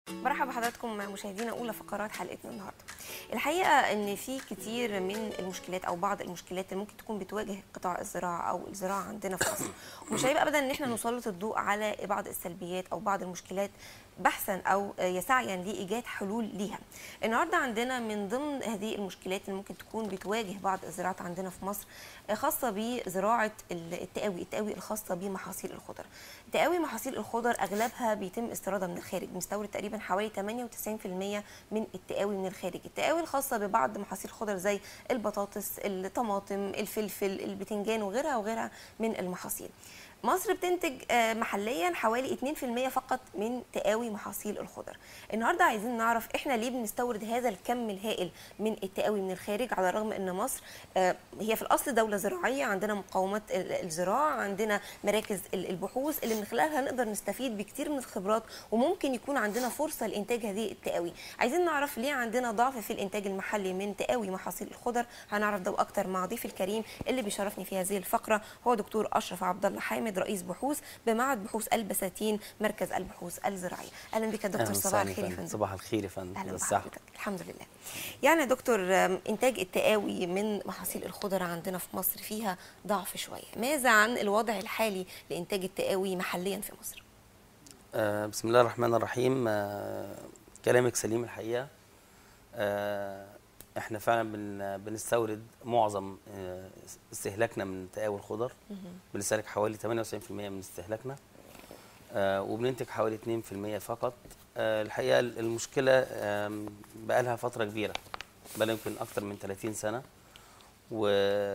مرحبا بحضراتكم مشاهدينا اولى فقرات حلقتنا النهارده. الحقيقه ان في كتير من المشكلات او بعض المشكلات اللي ممكن تكون بتواجه قطاع الزراعه او الزراعه عندنا في مصر ومش هيبقى ابدا ان احنا نسلط الضوء على بعض السلبيات او بعض المشكلات بحثا او سعيا لايجاد حلول ليها. النهارده عندنا من ضمن هذه المشكلات اللي ممكن تكون بتواجه بعض الزراعات عندنا في مصر خاصه بزراعه التقاوي، التقاوي الخاصه بمحاصيل الخضر. تقاوي محاصيل الخضر اغلبها بيتم استيرادها من الخارج، بنستورد تقريبا حوالي 98% من التقاوي من الخارج، التقاوي الخاصه ببعض محاصيل الخضر زي البطاطس، الطماطم، الفلفل، البتنجان وغيرها وغيرها من المحاصيل. مصر بتنتج محليا حوالي 2% فقط من تقاوي محاصيل الخضر النهارده عايزين نعرف احنا ليه بنستورد هذا الكم الهائل من التقاوي من الخارج على الرغم ان مصر هي في الاصل دوله زراعيه عندنا مقاومات الزراعه عندنا مراكز البحوث اللي من خلالها نقدر نستفيد بكتير من الخبرات وممكن يكون عندنا فرصه لانتاج هذه التقاوي عايزين نعرف ليه عندنا ضعف في الانتاج المحلي من تقاوي محاصيل الخضر هنعرف ده واكتر مع ضيفي الكريم اللي بيشرفني في هذه الفقره هو دكتور اشرف عبد الله حامد رئيس بحوث بمعهد بحوث البساتين مركز البحوث الزراعيه اهلا بك يا دكتور صباح الخير يا فندم صباح الخير يا فندم اهلا بحضرتك الحمد لله يعني يا دكتور انتاج التقاوي من محاصيل الخضر عندنا في مصر فيها ضعف شويه ماذا عن الوضع الحالي لانتاج التقاوي محليا في مصر آه بسم الله الرحمن الرحيم آه كلامك سليم الحقيقه آه احنا فعلا بن بنستورد معظم استهلاكنا من تقاوي الخضر بنستهلك حوالي 98% من استهلاكنا آه وبننتج حوالي 2% فقط آه الحقيقه المشكله آه بقى لها فتره كبيره بقى يمكن اكتر من 30 سنه و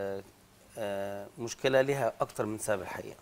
مشكله ليها اكتر من سبب الحقيقه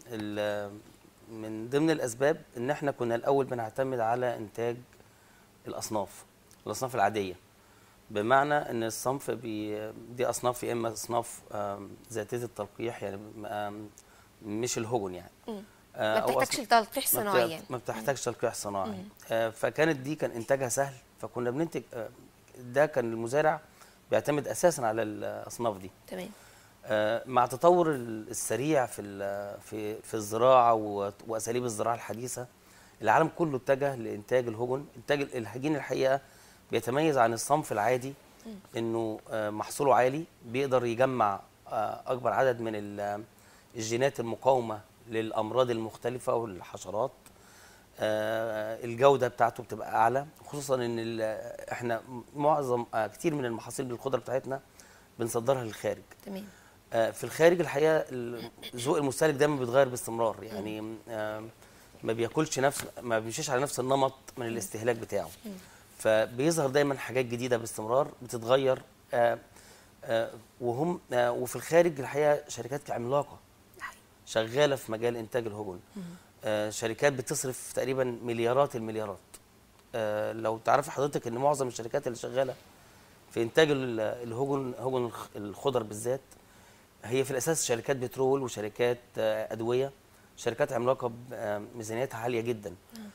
من ضمن الاسباب ان احنا كنا الاول بنعتمد على انتاج الاصناف الاصناف العاديه بمعنى ان الصنف بي دي اصناف يا اما اصناف ذاتيه التلقيح يعني مش الهجن يعني ما بتحتاجش تلقيح صناعي ما بتحتاجش تلقيح صناعي فكانت دي كان انتاجها سهل فكنا بننتج ده كان المزارع بيعتمد اساسا على الاصناف دي تمام مع التطور السريع في في في الزراعه واساليب الزراعه الحديثه العالم كله اتجه لانتاج الهجن انتاج الهجين الحقيقه بيتميز عن الصنف العادي انه محصوله عالي بيقدر يجمع اكبر عدد من الجينات المقاومه للامراض المختلفه والحشرات الجوده بتاعته بتبقى اعلى خصوصا ان احنا معظم كتير من المحاصيل بالخضره بتاعتنا بنصدرها للخارج تمام في الخارج الحقيقه ذوق المستهلك دايما بيتغير باستمرار يعني ما بياكلش نفس ما بيمشيش على نفس النمط من الاستهلاك بتاعه فبيظهر دايما حاجات جديده باستمرار بتتغير آآ آآ وهم آآ وفي الخارج الحقيقه شركات عملاقه شغاله في مجال انتاج الهجن شركات بتصرف تقريبا مليارات المليارات لو تعرفي حضرتك ان معظم الشركات اللي شغاله في انتاج الهجن هجن الخضر بالذات هي في الاساس شركات بترول وشركات ادويه شركات عملاقه ميزانيتها عاليه جدا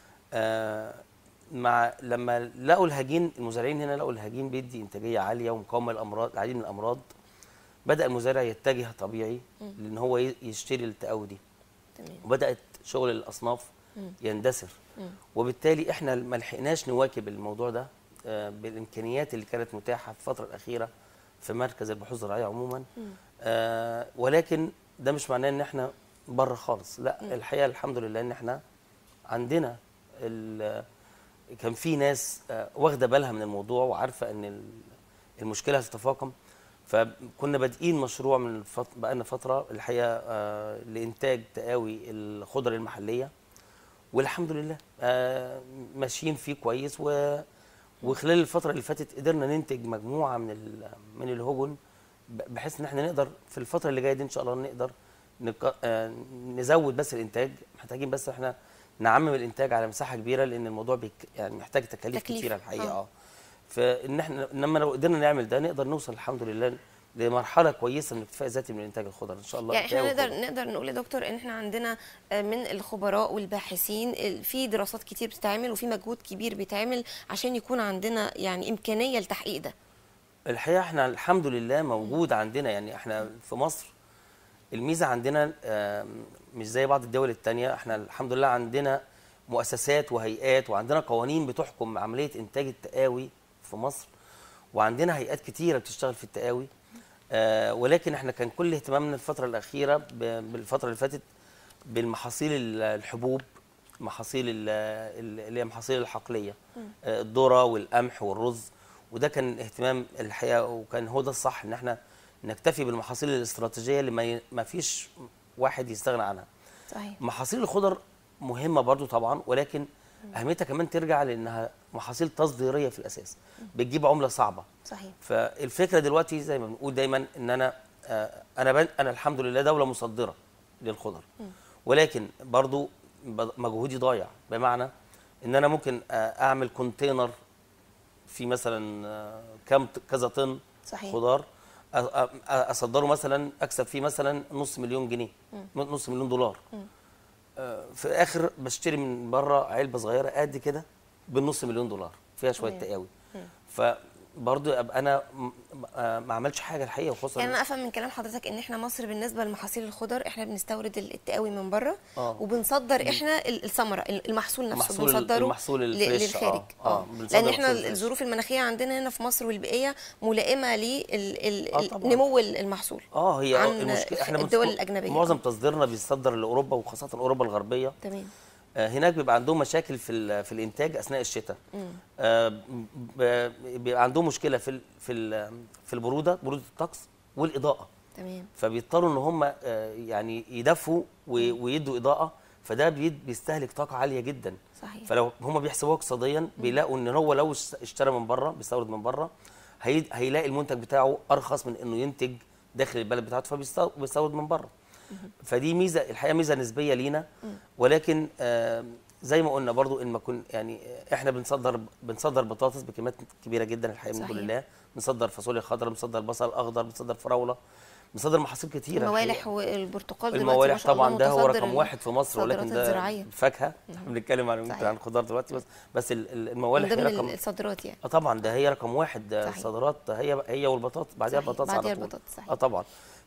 مع لما لقوا الهجين المزارعين هنا لقوا الهجين بيدي انتاجيه عاليه ومقاومه للامراض العديد من الامراض بدا المزارع يتجه طبيعي لان هو يشتري التقاوي دي تمام وبدات شغل الاصناف يندثر وبالتالي احنا ما لحقناش نواكب الموضوع ده آه بالامكانيات اللي كانت متاحه في الفتره الاخيره في مركز البحوث الزراعيه عموما آه ولكن ده مش معناه ان احنا بره خالص لا الحقيقه الحمد لله ان احنا عندنا كان في ناس واخده بالها من الموضوع وعارفه ان المشكله هتتفاقم فكنا بادئين مشروع من فط... بقالنا فتره الحقيقه آه لانتاج تقاوي الخضر المحليه والحمد لله آه ماشيين فيه كويس و... وخلال الفتره اللي فاتت قدرنا ننتج مجموعه من ال... من الهجن بحيث ان احنا نقدر في الفتره اللي جايه دي ان شاء الله نقدر نق... آه نزود بس الانتاج محتاجين بس احنا نعمم الانتاج على مساحه كبيره لان الموضوع بيك يعني محتاج تكاليف تكليف. كتيره الحقيقه آه. اه فان احنا انما لو قدرنا نعمل ده نقدر نوصل الحمد لله لمرحله كويسه من الاكتفاء الذاتي من انتاج الخضر ان شاء الله يعني احنا تقاوي نقدر الخضر. نقدر نقول يا دكتور ان احنا عندنا من الخبراء والباحثين في دراسات كتير بتتعمل وفي مجهود كبير بيتعمل عشان يكون عندنا يعني امكانيه لتحقيق ده الحقيقه احنا الحمد لله موجود عندنا يعني احنا في مصر الميزه عندنا آم، مش زي بعض الدول التانية احنا الحمد لله عندنا مؤسسات وهيئات وعندنا قوانين بتحكم عمليه انتاج التقاوي في مصر وعندنا هيئات كتيره بتشتغل في التقاوي آه ولكن احنا كان كل اهتمامنا الفتره الاخيره ب- بالفتره اللي فاتت بالمحاصيل ال- الحبوب محاصيل ال- ال- اللي هي محاصيل الحقليه آه الذره والقمح والرز وده كان اهتمام الحقيقه وكان هو ده الصح ان احنا نكتفي بالمحاصيل الاستراتيجيه اللي ما ي- ما فيش واحد يستغنى عنها صحيح محاصيل الخضر مهمه برضو طبعا ولكن اهميتها كمان ترجع لانها محاصيل تصديريه في الاساس بتجيب عمله صعبه صحيح فالفكره دلوقتي زي ما بنقول دايما ان انا آه، انا بن انا الحمد لله دوله مصدره للخضر ولكن برضو ب- مجهودي ضايع بمعنى ان انا ممكن آه، اعمل كونتينر في مثلا آه، كام ط- كذا طن صحيح. خضار أ- أ- اصدره مثلا اكسب فيه مثلا نص مليون جنيه نص مليون دولار آه، في الاخر بشتري من بره علبه صغيره قد كده بالنص مليون دولار فيها شويه تمام. تقاوي فبرضه ابقى انا م- آه، ما عملتش حاجه الحقيقه وخصوصا يعني انا افهم من كلام حضرتك ان احنا مصر بالنسبه لمحاصيل الخضر احنا بنستورد ال- التقاوي من بره آه. وبنصدر احنا ال- الثمره ال- المحصول نفسه المحصول ال- بنصدره المحصول ل- الفريش، للخارج آه، آه، اه بنصدر لان احنا المحصول الفريش. الظروف المناخيه عندنا هنا في مصر والبيئيه ملائمه آه، طبعاً. لنمو المحصول اه هي عن المشكله احنا الدول بنص- الأجنبية. معظم تصديرنا بيصدر لاوروبا وخاصه اوروبا الغربيه تمام آه، هناك بيبقى عندهم مشاكل في ال- في الانتاج اثناء الشتاء آه، ب- بيبقى عندهم مشكله في ال- في ال- في البروده بروده الطقس والاضاءه تمام فبيضطروا ان هم آه، يعني يدفوا وي- ويدوا اضاءه فده بيد- بيستهلك طاقه عاليه جدا صحيح فلو هم بيحسبوها اقتصاديا بيلاقوا ان هو لو اشت- اشترى من بره بيستورد من بره هي- هيلاقي المنتج بتاعه ارخص من انه ينتج داخل البلد بتاعته فبيستورد من بره فدي ميزه الحقيقه ميزه نسبيه لينا ولكن آه، زي ما قلنا برضو ان ما كن يعني احنا بنصدر بنصدر بطاطس بكميات كبيره جدا الحقيقه من صحيح. لله بنصدر فاصوليا خضراء بنصدر بصل اخضر بنصدر فراوله بنصدر محاصيل كتيره الموالح الحقيقة. والبرتقال دلوقتي ما الموالح شاء الله طبعا ده هو متصدر رقم واحد في مصر الصادرات ولكن ده الزراعية. الفاكهه بنتكلم عن صحيح. يمكن عن الخضار دلوقتي بس بس ال- ال- من الموالح هي ضمن رقم الصادرات يعني اه طبعا ده هي رقم واحد ده صحيح. الصادرات هي هي والبطاطس بعدها صحيح. البطاطس بعدها على طول البطاطس، صحيح. اه طبعا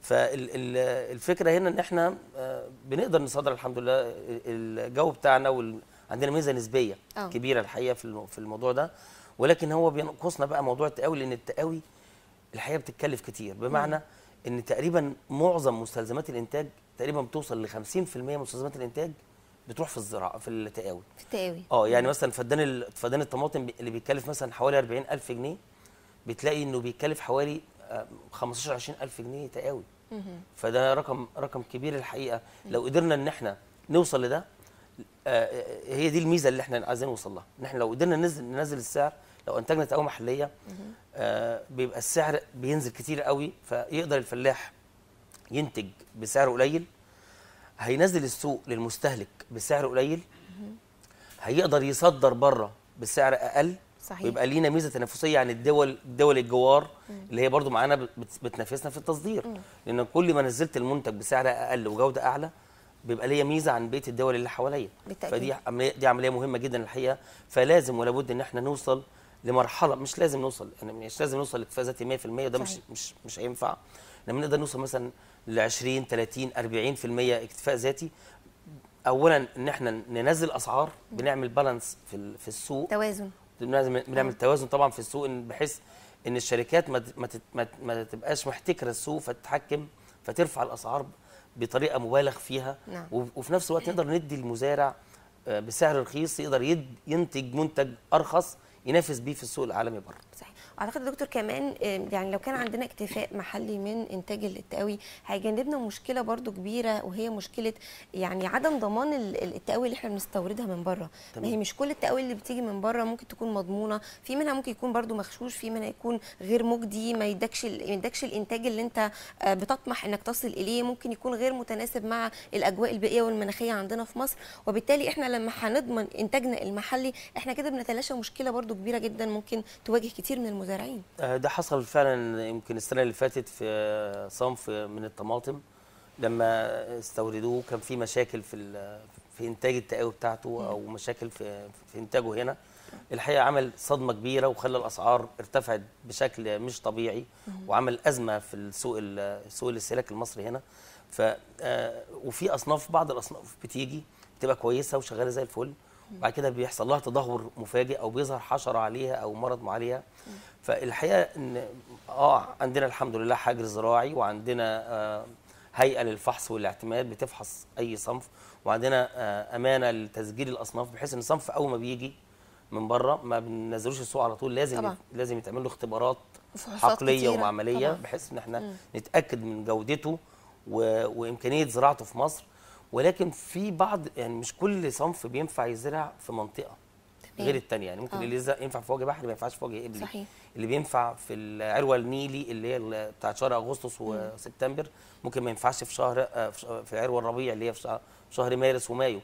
فالفكره هنا ان احنا آه، بنقدر نصدر الحمد لله الجو بتاعنا وال... عندنا ميزه نسبيه آه. كبيره الحقيقه في الم- في الموضوع ده ولكن هو بينقصنا بقى موضوع التقاوي لان التقاوي الحقيقه بتتكلف كتير بمعنى ان تقريبا معظم مستلزمات الانتاج تقريبا بتوصل ل 50% من مستلزمات الانتاج بتروح في الزراعه في التقاوي في التقاوي اه يعني مثلا فدان ال- فدان الطماطم بي- اللي بيتكلف مثلا حوالي 40000 جنيه بتلاقي انه بيتكلف حوالي آه، 15 20000 جنيه تقاوي فده رقم رقم كبير الحقيقه لو قدرنا ان احنا نوصل لده آه، هي دي الميزه اللي احنا عايزين نوصل لها ان احنا لو قدرنا ننزل ننزل السعر لو انتجنا تقاوي محليه آه، بيبقى السعر بينزل كتير قوي فيقدر الفلاح ينتج بسعر قليل هينزل السوق للمستهلك بسعر قليل هيقدر يصدر بره بسعر اقل صحيح. ويبقى لينا ميزه تنافسيه عن الدول الدول الجوار اللي هي برضو معانا بت- بتنافسنا في التصدير لان كل ما نزلت المنتج بسعر اقل وجوده اعلى بيبقى ليا ميزه عن بقيه الدول اللي حواليا بالتأكيد. فدي عمليه دي عمليه مهمه جدا الحقيقه فلازم ولا بد ان احنا نوصل لمرحله مش لازم نوصل يعني مش لازم نوصل لاكتفاء ذاتي 100% وده مش صحيح. مش مش هينفع لما نقدر نوصل مثلا ل 20 30 40% اكتفاء ذاتي اولا ان احنا ننزل اسعار بنعمل بالانس في ال- في السوق توازن بنعمل بنعمل توازن طبعا في السوق إن بحيث ان الشركات ما ت- ما تت- ما ت- ما تبقاش محتكره السوق فتتحكم فترفع الاسعار بطريقه مبالغ فيها نعم. وف- وفي نفس الوقت نقدر ندي المزارع آه، بسعر رخيص يقدر يد- ينتج منتج ارخص ينافس بيه في السوق العالمي بره صحيح واعتقد يا دكتور كمان آه، يعني لو كان عندنا اكتفاء محلي من انتاج التقاوي هيجنبنا مشكله برضو كبيره وهي مشكله يعني عدم ضمان ال- ال- التقاوي اللي احنا بنستوردها من بره ما تمام. هي مش كل التقاوي اللي بتيجي من بره ممكن تكون مضمونه في منها ممكن يكون برضو مغشوش في منها يكون غير مجدي ما يدكش ال- ما يدكش الانتاج اللي انت آه، بتطمح انك تصل اليه ممكن يكون غير متناسب مع الاجواء البيئيه والمناخيه عندنا في مصر وبالتالي احنا لما هنضمن انتاجنا المحلي احنا كده بنتلاشى مشكله برضو كبيره جدا ممكن تواجه كتير من المزارعين آه، ده حصل فعلا يمكن السنه اللي فاتت في صنف من الطماطم لما استوردوه كان في مشاكل في ال- في انتاج التقاوي بتاعته او مشاكل في في انتاجه هنا الحقيقه عمل صدمه كبيره وخلى الاسعار ارتفعت بشكل مش طبيعي وعمل ازمه في السوق ال- سوق الاستهلاك المصري هنا ف آه، وفي اصناف بعض الاصناف بتيجي بتبقى كويسه وشغاله زي الفل وبعد كده بيحصل لها تدهور مفاجئ او بيظهر حشره عليها او مرض عليها فالحقيقه ان اه عندنا الحمد لله حجر زراعي وعندنا آه هيئه للفحص والاعتماد بتفحص اي صنف وعندنا آه امانه لتسجيل الاصناف بحيث ان الصنف اول ما بيجي من بره ما بننزلوش السوق على طول لازم طبعاً. لازم يتعمل له اختبارات وفحوصات عقليه كتيرة ومعمليه طبعاً. بحيث ان احنا نتاكد من جودته و... وامكانيه زراعته في مصر ولكن في بعض يعني مش كل صنف بينفع يزرع في منطقه تمام. غير الثانيه يعني ممكن آه. اللي يزرع ينفع في وجه بحري ما ينفعش في وجه ابلي صحيح. اللي بينفع في العروه النيلي اللي هي ال- بتاعت شهر اغسطس وسبتمبر ممكن ما ينفعش في شهر آه، في ش- في عروه الربيع اللي هي في شهر, في شهر مارس ومايو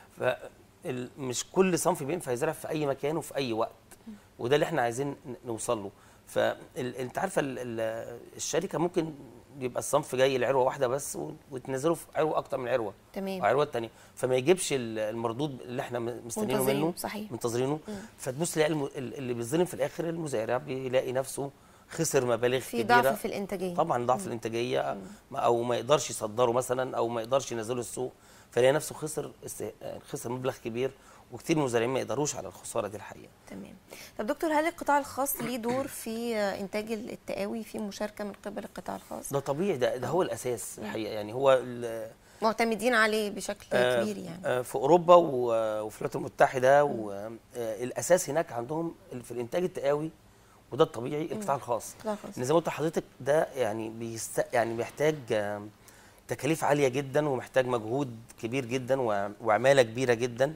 فمش كل صنف بينفع يزرع في اي مكان وفي اي وقت وده اللي احنا عايزين ن- نوصل له فانت عارفه ال- ال- الشركه ممكن يبقى الصنف جاي لعروه واحده بس و- وتنزله في عروه اكتر من عروه تمام. وعروات تانية فما يجيبش ال- المردود اللي احنا م- مستنيينه منتظرين، منه صحيح. منتظرينه فتبص تلاقي الم- ال- اللي بيتظلم في الاخر المزارع بيلاقي نفسه خسر مبالغ في كبيره ضعف في الانتاجيه طبعا ضعف الانتاجيه ما- او ما يقدرش يصدره مثلا او ما يقدرش ينزله السوق فلاقي نفسه خسر است- خسر مبلغ كبير وكتير من المزارعين ما يقدروش على الخساره دي الحقيقه تمام طب دكتور هل القطاع الخاص ليه دور في انتاج التقاوي في مشاركه من قبل القطاع الخاص ده طبيعي ده, ده هو الاساس الحقيقه يعني هو ال- معتمدين عليه بشكل آه، كبير يعني آه، في اوروبا و- وفي الولايات المتحده والاساس هناك عندهم ال- في الانتاج التقاوي وده الطبيعي القطاع الخاص القطاع الخاص. ان زي ما قلت لحضرتك ده يعني بيست يعني بيحتاج آه، تكاليف عاليه جدا ومحتاج مجهود كبير جدا وع- وعماله كبيره جدا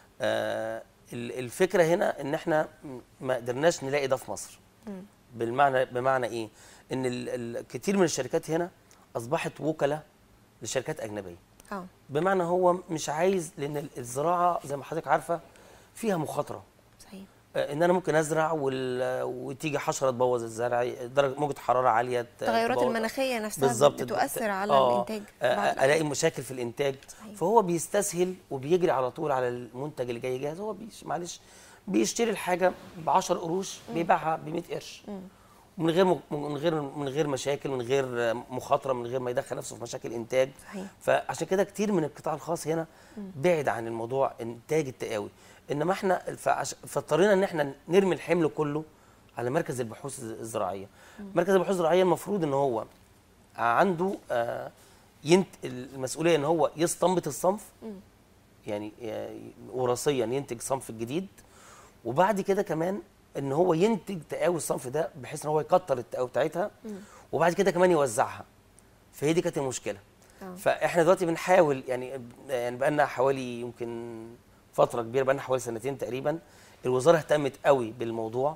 آه، ال- الفكره هنا ان احنا م- ما قدرناش نلاقي ده في مصر بالمعنى بمعنى ايه ان ال- ال- كتير من الشركات هنا اصبحت وكلاء لشركات اجنبيه اه بمعنى هو مش عايز لان ال- الزراعه زي ما حضرتك عارفه فيها مخاطره صحيح آه، ان انا ممكن ازرع وال... وتيجي حشره تبوظ الزرع درجه موجه حراره عاليه ت- التغيرات تبوظ- المناخيه نفسها بالظبط بتؤثر على آه، الانتاج آه، بعض الأحيان. الاقي مشاكل في الانتاج صحيح. فهو بيستسهل وبيجري على طول على المنتج اللي جاي جاهز هو بيش معلش بيشتري الحاجه ب 10 قروش بيبيعها ب 100 قرش من غير م- من غير من غير مشاكل من غير مخاطره من غير ما يدخل نفسه في مشاكل انتاج صحيح. فعشان كده كتير من القطاع الخاص هنا بعد عن الموضوع انتاج التقاوي انما احنا فعش- فاضطرينا ان احنا نرمي الحمل كله على مركز البحوث الزراعيه مركز البحوث الزراعيه المفروض ان هو عنده آه، ينت المسؤوليه ان هو يستنبط الصنف يعني آه، وراثيا ينتج صنف جديد وبعد كده كمان ان هو ينتج تقاوي الصنف ده بحيث ان هو يكتر التقاوي بتاعتها وبعد كده كمان يوزعها فهي دي كانت المشكله آه. فاحنا دلوقتي بنحاول يعني يعني بقى لنا حوالي يمكن فتره كبيره بقى لنا حوالي سنتين تقريبا الوزاره اهتمت قوي بالموضوع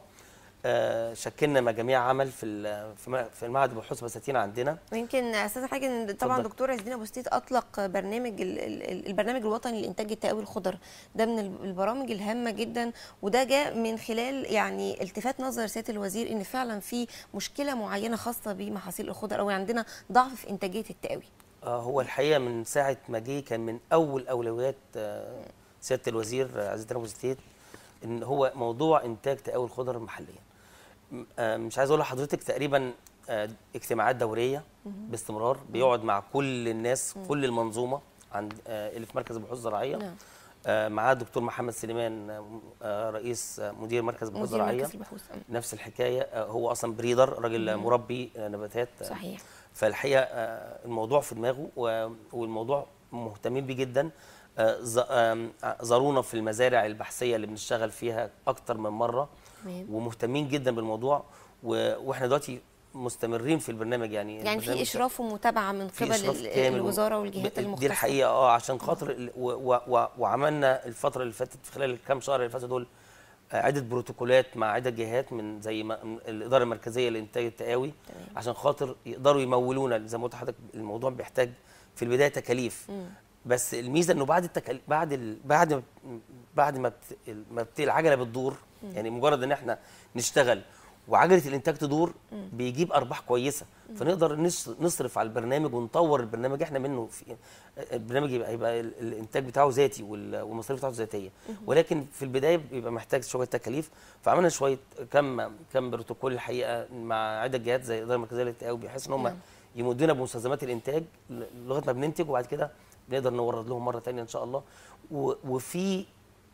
آه، شكلنا مجاميع عمل في ال- في م- في المعهد البحوث بساتين عندنا ويمكن استاذ حاجه ان طبعا اتفضل. دكتور عزيزين ابو ستيت اطلق برنامج ال- ال- البرنامج الوطني لانتاج التقاوي الخضر ده من ال- البرامج الهامه جدا وده جاء من خلال يعني التفات نظر سياده الوزير ان فعلا في مشكله معينه خاصه بمحاصيل الخضر او عندنا ضعف في انتاجيه التقاوي آه، هو الحقيقه من ساعه ما جه كان من اول اولويات آه، سياده الوزير آه، عزيز الدين ابو زيد ان هو موضوع انتاج تقاوي الخضر محليا م- آه، مش عايز اقول لحضرتك تقريبا آه، اجتماعات دوريه باستمرار بيقعد مع كل الناس كل المنظومه عند آه، اللي في مركز البحوث الزراعيه نعم. آه، معاه الدكتور محمد سليمان آه، آه، رئيس آه، مدير مركز البحوث مدير الزراعيه مركز البحوث أم. نفس الحكايه آه، هو اصلا بريدر راجل مربي آه، نباتات آه، صحيح فالحقيقه آه، الموضوع في دماغه و- والموضوع مهتمين بيه جدا آه، ز- آم، زارونا في المزارع البحثيه اللي بنشتغل فيها اكتر من مره تمام. ومهتمين جدا بالموضوع و- واحنا دلوقتي مستمرين في البرنامج يعني يعني في البرنامج اشراف ومتابعه من في قبل إشراف ال- كامل الوزاره و- والجهات ب- المختصه دي الحقيقه اه عشان خاطر ال- و و و وعملنا الفتره اللي فاتت في خلال الكام شهر اللي فاتوا دول آه، عده بروتوكولات مع عده جهات من زي ما من الاداره المركزيه لانتاج التقاوي تمام. عشان خاطر يقدروا يمولونا زي ما قلت لحضرتك الموضوع بيحتاج في البدايه تكاليف بس الميزه انه بعد التكال... بعد ال... بعد ما بعد ما بت... ما بت... العجله بتدور يعني مجرد ان احنا نشتغل وعجله الانتاج تدور بيجيب ارباح كويسه فنقدر نص... نصرف على البرنامج ونطور البرنامج احنا منه في البرنامج يبقى, يبقى ال- الانتاج بتاعه ذاتي وال... والمصاريف بتاعته ذاتيه ولكن في البدايه بيبقى محتاج شويه تكاليف فعملنا شويه كم كم بروتوكول الحقيقه مع عده جهات زي الاداره المركزيه للتقاوي بحيث ان هم نعم. يمدونا بمستلزمات الانتاج لغايه ما بننتج وبعد كده نقدر نورد لهم مره تانية ان شاء الله و- وفي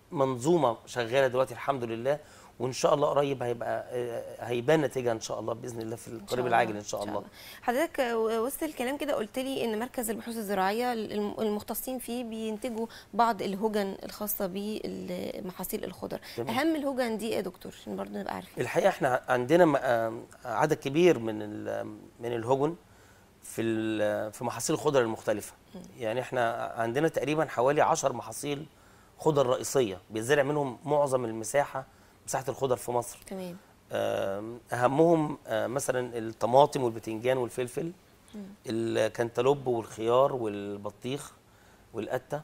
منظومه شغاله دلوقتي الحمد لله وان شاء الله قريب هيبقى آه، هيبان نتيجه ان شاء الله باذن الله في القريب العاجل ان شاء الله حضرتك آه، وسط الكلام كده قلت لي ان مركز البحوث الزراعيه الم- المختصين فيه بينتجوا بعض الهجن الخاصه بمحاصيل الخضر تمام. اهم الهجن دي ايه يا دكتور عشان برضه نبقى عارفين الحقيقه احنا عندنا م- آم، عدد كبير من ال- من الهجن في ال- في محاصيل الخضر المختلفه يعني احنا عندنا تقريبا حوالي 10 محاصيل خضر رئيسيه بيزرع منهم معظم المساحه مساحه الخضر في مصر تمام آم، اهمهم آه، مثلا الطماطم والبتنجان والفلفل الكنتالوب والخيار والبطيخ والقته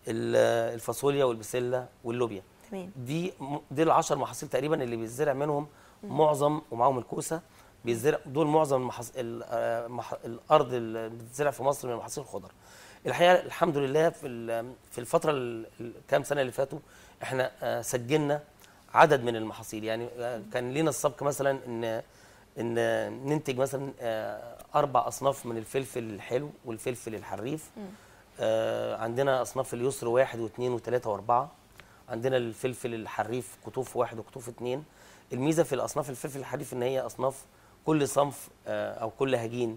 ال- الفاصوليا والبسله واللوبيا تمام دي م- دي العشر محاصيل تقريبا اللي بيزرع منهم معظم ومعاهم الكوسه بيزرع دول معظم المحص... ال- آه، مح... الارض اللي بتزرع في مصر من محاصيل الخضر الحقيقه الحمد لله في ال- في الفتره ال- الكام سنه اللي فاتوا احنا آه، سجلنا عدد من المحاصيل يعني آه، كان لينا السبق مثلا ان ان ننتج مثلا آه، اربع اصناف من الفلفل الحلو والفلفل الحريف آه، عندنا اصناف اليسر واحد واثنين وثلاثه واربعه عندنا الفلفل الحريف قطوف واحد وقطوف اثنين الميزه في الاصناف الفلفل الحريف ان هي اصناف كل صنف آه، او كل هجين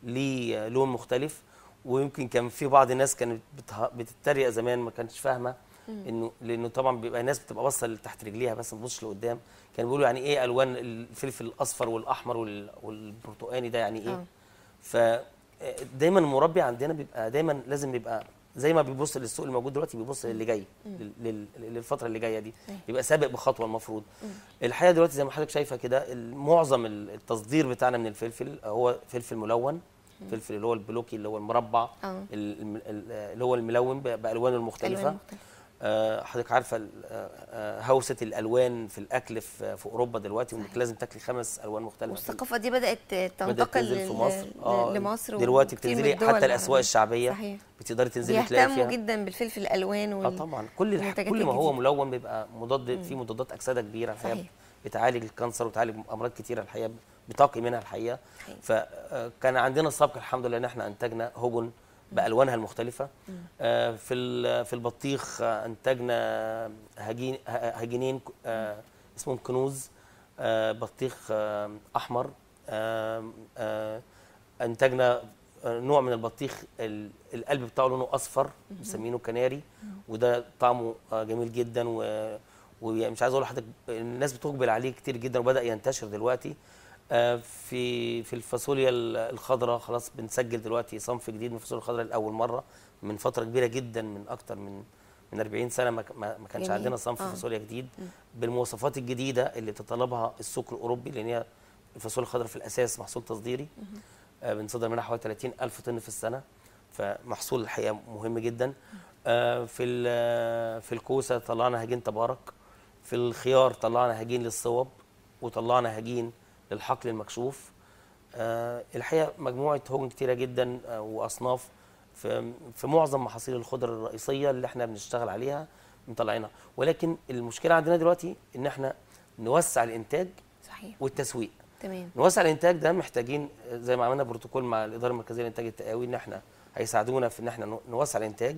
ليه لون مختلف ويمكن كان في بعض الناس كانت بته- بتتريق زمان ما كانتش فاهمه انه لانه طبعا بيبقى الناس بتبقى باصه تحت رجليها بس ما تبصش لقدام كانوا بيقولوا يعني ايه الوان الفلفل الاصفر والاحمر وال- والبرتقاني ده يعني ايه آه. ف دايما المربي عندنا بيبقى دايما لازم يبقى زي ما بيبص للسوق الموجود دلوقتي بيبص للي جاي لل- لل- للفتره اللي جايه دي صحيح. يبقى سابق بخطوه المفروض الحقيقه دلوقتي زي ما حضرتك شايفه كده ال- معظم ال- التصدير بتاعنا من الفلفل هو فلفل ملون فلفل اللي هو البلوكي اللي هو المربع اه ال- الم- ال- اللي هو الملون ب- بالوانه المختلفه ألوان مختلفة. آه، حضرتك عارفه ال- آه، آه، هوسه الالوان في الاكل في في اوروبا دلوقتي وانك صحيح. لازم تاكلي خمس الوان مختلفه والثقافه دي بدات بدات تنتقل تنزل في لل- مصر ل- لمصر دلوقتي وكتير من بتنزلي الدول حتى الاسواق العربية. الشعبيه صحيح بتقدري تنزلي تلاقي بيهتموا فيها جدا بالفلفل الالوان اه وال... طبعا كل الح... المنتجات كل ما هو الجديدة. ملون بيبقى مضاد فيه مضادات اكسده كبيره الحقيقه صحيح. بتعالج الكانسر وتعالج امراض كتيره الحقيقه بتقي منها الحقيقه صحيح. فكان عندنا السبق الحمد لله ان احنا انتجنا هجن بالوانها المختلفه آه، في ال- في البطيخ آه، انتجنا هجين ه- هجينين آه، اسمهم كنوز آه، بطيخ آه، احمر آه، آه، انتجنا آه، نوع من البطيخ ال- القلب بتاعه لونه اصفر مسمينه كناري وده طعمه آه، جميل جدا و ومش عايز اقول لحضرتك الناس بتقبل عليه كتير جدا وبدا ينتشر دلوقتي آه، في في الفاصوليا ال- الخضراء خلاص بنسجل دلوقتي صنف جديد من الفاصوليا الخضراء لاول مره من فتره كبيره جدا من اكتر من من 40 سنه ما ك- ما ما كانش جميل. عندنا صنف آه. فاصوليا جديد بالمواصفات الجديده اللي تطلبها السوق الاوروبي لان هي الفاصوليا الخضراء في الاساس محصول تصديري آه، بنصدر منها حوالي 30 الف طن في السنه فمحصول الحقيقه مهم جدا آه، في ال- في الكوسه طلعنا هجين تبارك في الخيار طلعنا هجين للصوب وطلعنا هجين للحقل المكشوف آه، الحقيقه مجموعه هجن كتيره جدا آه، واصناف في في معظم محاصيل الخضر الرئيسيه اللي احنا بنشتغل عليها مطلعينها ولكن المشكله عندنا دلوقتي ان احنا نوسع الانتاج صحيح والتسويق تمام نوسع الانتاج ده محتاجين زي ما عملنا بروتوكول مع الاداره المركزيه للانتاج التقاوي ان احنا هيساعدونا في ان احنا نو- نوسع الانتاج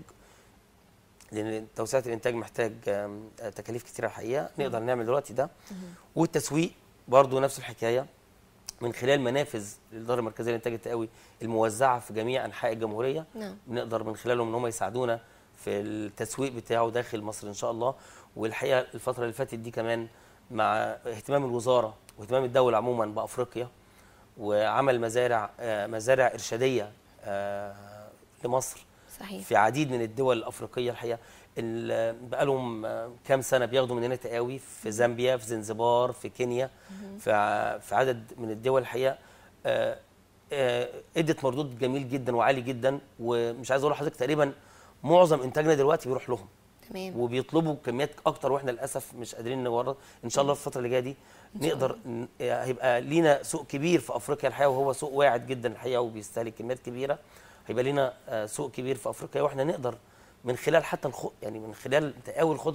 لان توسعه الانتاج محتاج آم، آه، تكاليف كتيره الحقيقه نقدر نعمل دلوقتي ده والتسويق برضو نفس الحكايه من خلال منافذ الاداره المركزيه للانتاج التقاوي الموزعه في جميع انحاء الجمهوريه نعم بنقدر من خلالهم ان هم يساعدونا في التسويق بتاعه داخل مصر ان شاء الله والحقيقه الفتره اللي فاتت دي كمان مع اهتمام الوزاره واهتمام الدوله عموما بافريقيا وعمل مزارع آه، مزارع ارشاديه آه، لمصر صحيح في عديد من الدول الافريقيه الحقيقه ال- بقالهم آه، كام سنه بياخدوا مننا تقاوي في زامبيا في زنزبار في كينيا في ع- في عدد من الدول الحقيقه آه، آه، ادت مردود جميل جدا وعالي جدا ومش عايز اقول لحضرتك تقريبا معظم انتاجنا دلوقتي بيروح لهم تمام وبيطلبوا كميات اكتر واحنا للاسف مش قادرين نورد ان شاء الله في الفتره اللي جايه دي نقدر ن- هيبقى لينا سوق كبير في افريقيا الحقيقه وهو سوق واعد جدا الحقيقه وبيستهلك كميات كبيره هيبقى لينا آه، سوق كبير في افريقيا واحنا نقدر من خلال حتى الخ... يعني من خلال تقاوي الخضر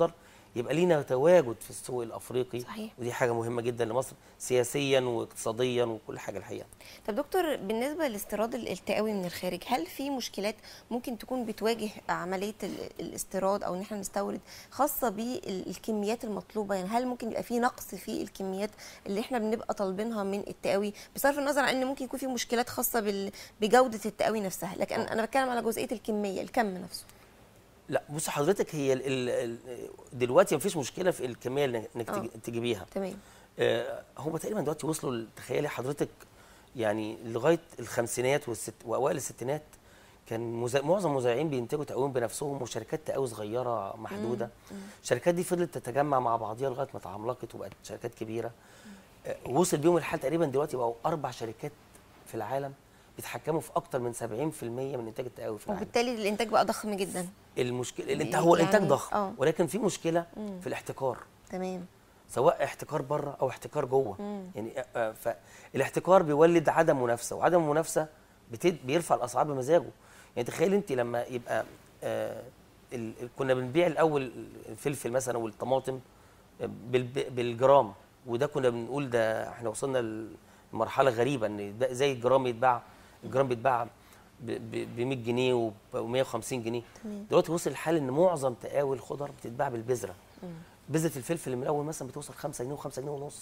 يبقى لينا تواجد في السوق الافريقي صحيح. ودي حاجه مهمه جدا لمصر سياسيا واقتصاديا وكل حاجه الحقيقه طب دكتور بالنسبه لاستيراد التقاوي من الخارج هل في مشكلات ممكن تكون بتواجه عمليه ال- الاستيراد او ان احنا نستورد خاصه بالكميات المطلوبه يعني هل ممكن يبقى في نقص في الكميات اللي احنا بنبقى طالبينها من التقاوي بصرف النظر عن ان ممكن يكون في مشكلات خاصه بال- بجوده التقاوي نفسها لكن انا بتكلم على جزئيه الكميه الكم نفسه لا بص حضرتك هي ال ال دلوقتي مفيش مشكله في الكميه اللي انك آه. تج- تجيبيها تمام آه، هم تقريبا دلوقتي وصلوا ل- تخيلي حضرتك يعني لغايه الخمسينات والست واوائل الستينات كان مزا... معظم المزارعين بينتجوا تقويم بنفسهم وشركات تقاوي صغيره محدوده الشركات دي فضلت تتجمع مع بعضيها لغايه ما تعملقت وبقت شركات كبيره آه، وصل بيهم الحال تقريبا دلوقتي بقوا اربع شركات في العالم بيتحكموا في اكتر من 70% من انتاج التقاوي في العالم وبالتالي الانتاج بقى ضخم جدا المشكله يعني- الانتاج هو الانتاج يعني- ضخم آه. ولكن في مشكله في الاحتكار تمام سواء احتكار بره او احتكار جوه يعني آه، آه، فالاحتكار بيولد عدم منافسه وعدم المنافسه بتد- بيرفع الاسعار بمزاجه يعني تخيل انت لما يبقى آه، ال- ال- كنا بنبيع الاول الفلفل مثلا والطماطم آه، بالب- بالجرام وده كنا بنقول ده احنا وصلنا لمرحله غريبه ان ده زي الجرام يتباع الجرام بيتباع ب 100 جنيه و 150 جنيه دلوقتي وصل الحال ان معظم تقاوي الخضر بتتباع بالبذره بذره الفلفل من الاول مثلا بتوصل 5 جنيه و5 جنيه ونص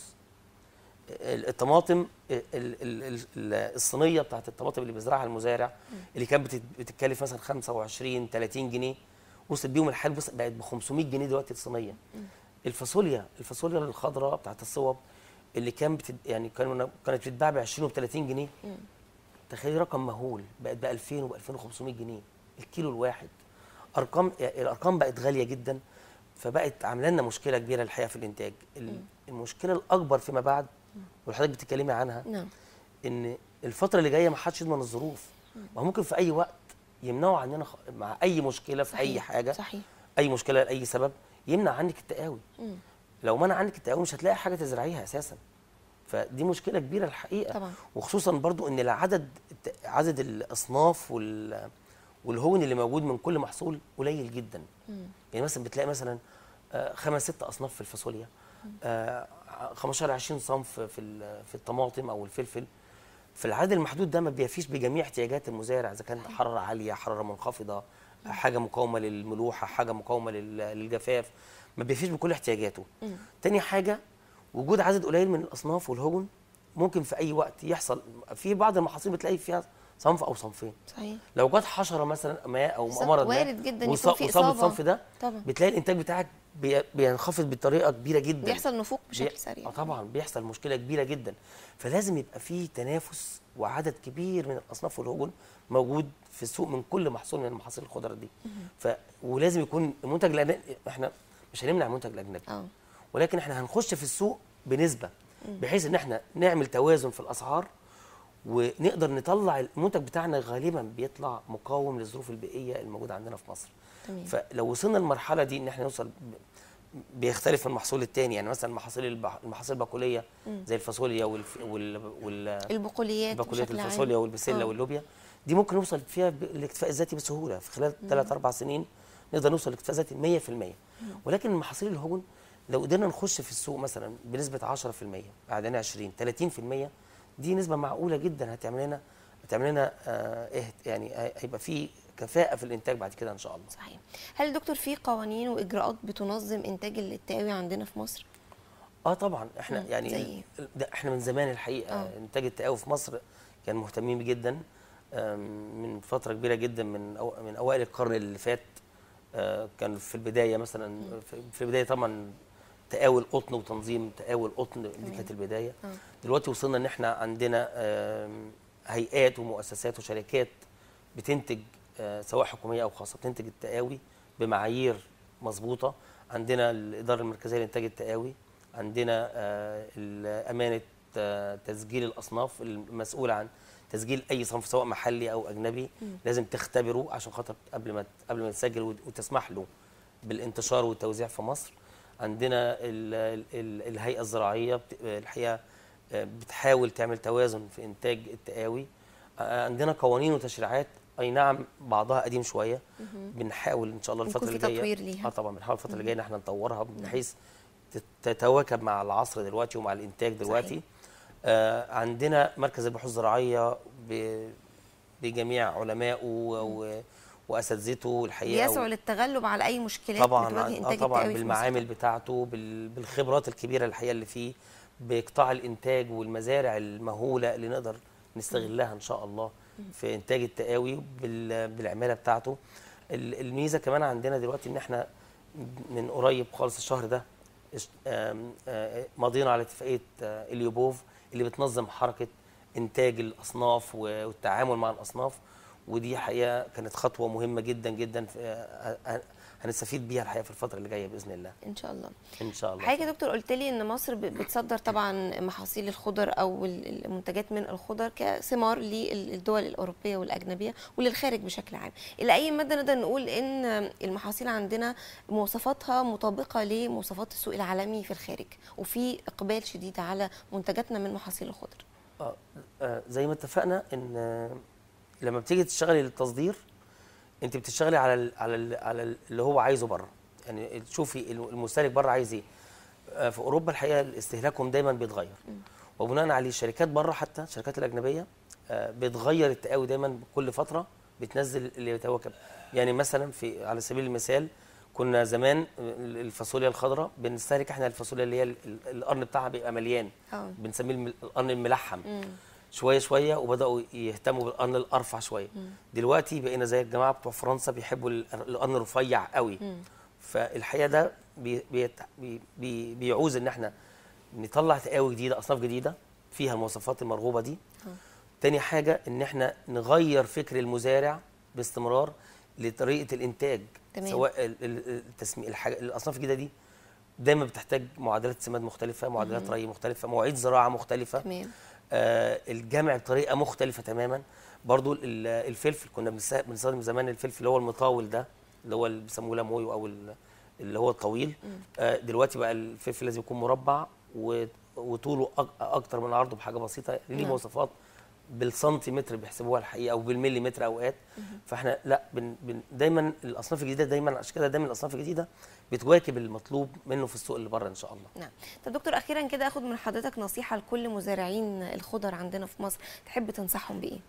ال- الطماطم ال- ال- ال- ال- الصينيه بتاعت الطماطم اللي بيزرعها المزارع اللي كانت بتت- بتتكلف مثلا 25 30 جنيه وصل بيهم الحال بص- بقت ب 500 جنيه دلوقتي الصينيه الفاصوليا الفاصوليا الخضراء بتاعت الصوب اللي كان بتد... يعني كان كانت بتتباع ب 20 وب 30 جنيه تخيل رقم مهول بقت ب 2000 وب 2500 جنيه الكيلو الواحد ارقام يعني الارقام بقت غاليه جدا فبقت عامله لنا مشكله كبيره الحقيقه في الانتاج ال- المشكله الاكبر فيما بعد وحضرتك بتتكلمي عنها نعم ان الفتره اللي جايه ما حدش يضمن الظروف ما هو ممكن في اي وقت يمنعوا عننا خ... مع اي مشكله في اي صحيح، حاجه صحيح اي مشكله لاي سبب يمنع عنك التقاوي مم. لو منع عنك التقاوي مش هتلاقي حاجه تزرعيها اساسا فدي مشكله كبيره الحقيقه طبعا. وخصوصا برضو ان العدد الت- عدد الاصناف وال والهون اللي موجود من كل محصول قليل جدا يعني مثلا بتلاقي مثلا آه، خمس ست اصناف في الفاصوليا آه، 15 20 صنف في ال- في الطماطم او الفلفل في العدد المحدود ده ما بيفيش بجميع احتياجات المزارع اذا كانت حراره عاليه حراره منخفضه حاجه مقاومه للملوحه حاجه مقاومه لل- للجفاف ما بيفيش بكل احتياجاته تاني حاجه وجود عدد قليل من الاصناف والهجن ممكن في اي وقت يحصل في بعض المحاصيل بتلاقي فيها صنف او صنفين صحيح لو جت حشره مثلا ما او بالظبط، مرض ما وارد جداً وص- يكون في وصاب إصابة. الصنف ده طبعا. بتلاقي الانتاج بتاعك بي- بينخفض بطريقه كبيره جدا بيحصل نفوق بي- بشكل سريع اه طبعا بيحصل مشكله كبيره جدا فلازم يبقى في تنافس وعدد كبير من الاصناف والهجن موجود في السوق من كل محصول من محاصيل الخضر دي ف ولازم يكون المنتج الأجنبي احنا مش هنمنع المنتج الاجنبي اه ولكن احنا هنخش في السوق بنسبه بحيث ان احنا نعمل توازن في الاسعار ونقدر نطلع المنتج بتاعنا غالبا بيطلع مقاوم للظروف البيئيه الموجوده عندنا في مصر تمام. فلو وصلنا للمرحله دي ان احنا نوصل ب- بيختلف من محصول التاني يعني مثلا محاصيل البح- المحاصيل البقوليه زي الفاصوليا والف... وال... وال... البقوليات البقوليات بشكل عام. الفاصوليا والبسله آه. واللوبيا دي ممكن نوصل فيها بالاكتفاء الذاتي بسهوله في خلال ثلاث اربع سنين نقدر نوصل للاكتفاء الذاتي 100% ولكن المحاصيل الهجن لو قدرنا نخش في السوق مثلا بنسبه 10% بعدين 20 30% دي نسبه معقوله جدا هتعمل لنا هتعمل لنا آه إيه يعني هيبقى في كفاءه في الانتاج بعد كده ان شاء الله صحيح هل دكتور في قوانين واجراءات بتنظم انتاج التقاوي عندنا في مصر اه طبعا احنا مم، يعني زي ال- ده احنا من زمان الحقيقه آه. آه. انتاج التقاوي في مصر كان مهتمين بيه جدا آم، من فتره كبيره جدا من أو من اوائل القرن اللي فات آه، كان في البدايه مثلا في- في البدايه طبعا تقاوي القطن وتنظيم تقاوي القطن دي كانت البدايه آه. دلوقتي وصلنا ان احنا عندنا آم، هيئات ومؤسسات وشركات بتنتج آه، سواء حكوميه او خاصه بتنتج التقاوي بمعايير مظبوطه عندنا الاداره المركزيه لانتاج التقاوي عندنا آه، ال- امانه آه، تسجيل الاصناف المسؤول عن تسجيل اي صنف سواء محلي او اجنبي لازم تختبره عشان خاطر قبل ما قبل ما تسجل وت- وتسمح له بالانتشار والتوزيع في مصر عندنا ال ال ال الهيئه الزراعيه بت- الحقيقه آه، بتحاول تعمل توازن في انتاج التقاوي آه، عندنا قوانين وتشريعات اي نعم بعضها قديم شويه بنحاول ان شاء الله يكون الفتره في اللي جايه تطوير ليها. اه طبعا بنحاول الفتره اللي جايه ان احنا نطورها بحيث تت- تتواكب مع العصر دلوقتي ومع الانتاج دلوقتي صحيح. آه عندنا مركز البحوث الزراعيه ب- بجميع علمائه و- واساتذته الحقيقه بيسعوا للتغلب على اي مشكلات طبعا بتواجه آه انتاج طبعا التقاوي في مصر. بالمعامل بتاعته بال- بالخبرات الكبيره الحقيقه اللي فيه بقطاع الانتاج والمزارع المهوله اللي نقدر نستغلها ان شاء الله في انتاج التقاوي بال- بالعماله بتاعته ال- الميزه كمان عندنا دلوقتي ان احنا من قريب خالص الشهر ده اش- آم، آه، مضينا على اتفاقيه آه، اليوبوف اللي بتنظم حركه انتاج الاصناف والتعامل مع الاصناف ودي حقيقه كانت خطوه مهمه جدا جدا في- آه، آه، هنستفيد بيها الحقيقه في الفتره اللي جايه باذن الله ان شاء الله ان شاء الله حضرتك يا دكتور قلت لي ان مصر ب- بتصدر طبعا محاصيل الخضر او ال- المنتجات من الخضر كثمار للدول الاوروبيه والاجنبيه وللخارج بشكل عام الى اي مدى نقدر نقول ان المحاصيل عندنا مواصفاتها مطابقه لمواصفات السوق العالمي في الخارج وفي اقبال شديد على منتجاتنا من محاصيل الخضر آه، آه، زي ما اتفقنا ان آه، لما بتيجي تشتغلي للتصدير انت بتشتغلي على ال على ال على ال- اللي هو عايزه بره يعني تشوفي الم- المستهلك بره عايز ايه آه، في اوروبا الحقيقه استهلاكهم دايما بيتغير وبناء عليه الشركات بره حتى الشركات الاجنبيه آه، بتغير التقاوي دايما كل فتره بتنزل اللي يتواكب يعني مثلا في على سبيل المثال كنا زمان ال- الفاصوليا الخضراء بنستهلك احنا الفاصوليا اللي هي ال- ال- القرن بتاعها بيبقى مليان اه بنسميه الم- القرن الملحم شويه شويه وبداوا يهتموا بالقرن الارفع شويه دلوقتي بقينا زي الجماعه بتوع فرنسا بيحبوا ال- القرن الرفيع قوي فالحقيقه ده بي بي بي بي بيعوز ان احنا نطلع تقاوي جديده اصناف جديده فيها المواصفات المرغوبه دي تاني حاجه ان احنا نغير فكر المزارع باستمرار لطريقه الانتاج تمام. سواء ال- ال- التسمي الحاجة الاصناف الجديده دي دايما بتحتاج معدلات سماد مختلفه معدلات ري مختلفه مواعيد زراعه مختلفه تمام آه، الجمع بطريقه مختلفه تماما برضو ال- الفلفل كنا بنس- بنستخدم زمان الفلفل اللي هو المطاول ده اللي هو اللي بيسموه لامويو او ال- اللي هو الطويل آه، دلوقتي بقى الفلفل لازم يكون مربع و- وطوله أك- اكتر من عرضه بحاجه بسيطه ليه نعم. مواصفات بالسنتيمتر بيحسبوها الحقيقه او بالمليمتر اوقات فاحنا لا بن بن دايما الاصناف الجديده دايما عشان كده دايما الاصناف الجديده بتواكب المطلوب منه في السوق اللي بره ان شاء الله نعم طب دكتور اخيرا كده اخد من حضرتك نصيحه لكل مزارعين الخضر عندنا في مصر تحب تنصحهم بايه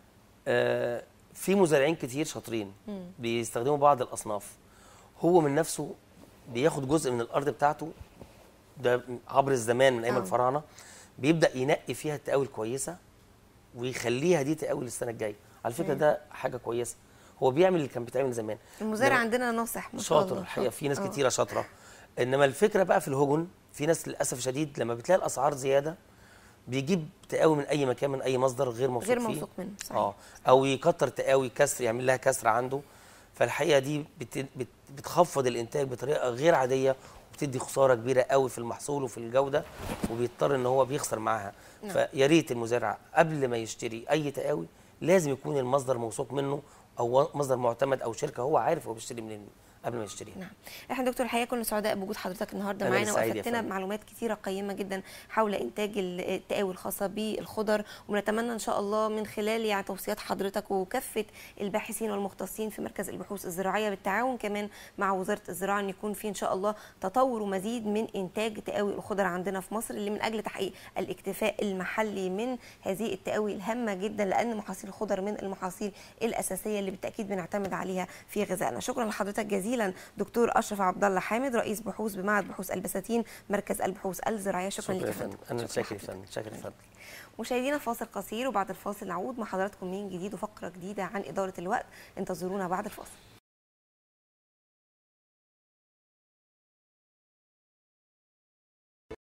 آه، في مزارعين كتير شاطرين مم. بيستخدموا بعض الاصناف هو من نفسه بياخد جزء من الارض بتاعته ده عبر الزمان من ايام آه. الفراعنه بيبدا ينقي فيها التقاوي الكويسه ويخليها دي تقاوي للسنه الجايه على فكره ده حاجه كويسه هو بيعمل اللي كان بيتعمل زمان المزارع إنما- عندنا ناصح ما شاء شاطر الله الحقيقه في ناس آه. كتيره شاطره انما الفكره بقى في الهجن في ناس للاسف شديد لما بتلاقي الاسعار زياده بيجيب تقاوي من اي مكان من اي مصدر غير موثوق غير فيه موثوق منه صحيح اه او يكتر تقاوي كسر يعمل لها كسر عنده فالحقيقه دي بت بت بتخفض الانتاج بطريقه غير عاديه وبتدي خساره كبيره قوي في المحصول وفي الجوده وبيضطر ان هو بيخسر معاها نعم. فيا ريت المزارع قبل ما يشتري اي تقاوي لازم يكون المصدر موثوق منه او مصدر معتمد او شركه هو عارف هو بيشتري منين قبل ما يشتريها نعم احنا دكتور الحقيقه كنا سعداء بوجود حضرتك النهارده أنا معانا اللي سعيد يا وافدتنا فندم. بمعلومات كثيره قيمه جدا حول انتاج التقاوي الخاصه بالخضر ونتمنى ان شاء الله من خلال يعني توصيات حضرتك وكافه الباحثين والمختصين في مركز البحوث الزراعيه بالتعاون كمان مع وزاره الزراعه ان يكون في ان شاء الله تطور ومزيد من انتاج تقاوي الخضر عندنا في مصر اللي من اجل تحقيق الاكتفاء المحلي من هذه التقاوي الهامه جدا لان محاصيل الخضر من المحاصيل الاساسيه اللي بالتاكيد بنعتمد عليها في غذائنا شكرا لحضرتك جزيلا دكتور اشرف عبد الله حامد رئيس بحوث بمعهد بحوث البساتين مركز البحوث الزراعيه شكرا, شكرا لك يا يا فندم فندم انا شكراً شاكر يا لحضرتك. فندم شاكر يا فندم مشاهدينا فاصل قصير وبعد الفاصل نعود مع حضراتكم من جديد وفقره جديده عن اداره الوقت انتظرونا بعد الفاصل